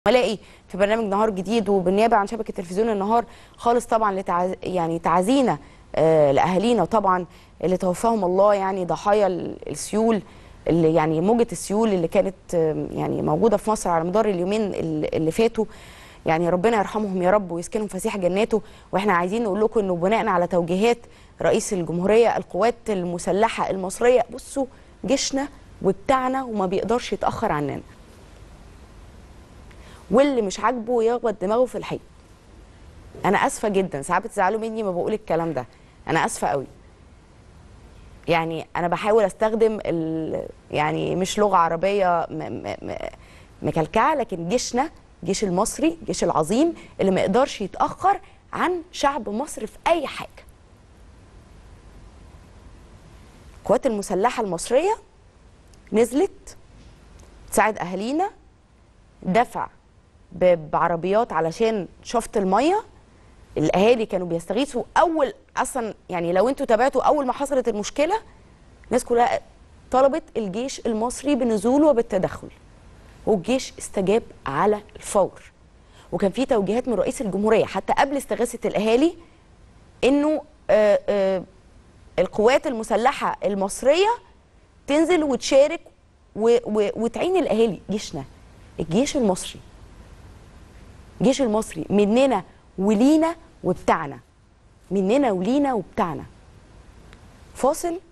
الاقي في برنامج نهار جديد وبالنيابه عن شبكه تلفزيون النهار خالص طبعا لتعز... يعني تعزينا آه لاهالينا وطبعا اللي توفاهم الله يعني ضحايا ال- السيول اللي يعني موجه السيول اللي كانت آه، يعني موجوده في مصر على مدار اليومين اللي اللي فاتوا يعني ربنا يرحمهم يا رب ويسكنهم فسيح جناته واحنا عايزين نقول لكم انه بناء على توجيهات رئيس الجمهوريه القوات المسلحه المصريه بصوا جيشنا وبتاعنا وما بيقدرش يتاخر عننا واللي مش عاجبه يخبط دماغه في الحيط انا اسفه جدا ساعات بتزعلوا مني ما بقول الكلام ده انا اسفه قوي يعني انا بحاول استخدم ال... يعني مش لغه عربيه م... م... م... مكلكعه لكن جيشنا جيش المصري جيش العظيم اللي ما يقدرش يتاخر عن شعب مصر في اي حاجه القوات المسلحه المصريه نزلت تساعد اهالينا دفع ب- بعربيات علشان شفط الميه الاهالي كانوا بيستغيثوا اول اصلا يعني لو انتوا تابعتوا اول ما حصلت المشكله الناس كلها طلبت الجيش المصري بالنزول وبالتدخل والجيش استجاب على الفور وكان في توجيهات من رئيس الجمهوريه حتى قبل استغاثه الاهالي انه آه، آه، القوات المسلحه المصريه تنزل وتشارك و- و- وتعين الاهالي جيشنا الجيش المصري الجيش المصري مننا ولينا وبتاعنا مننا ولينا وبتاعنا فاصل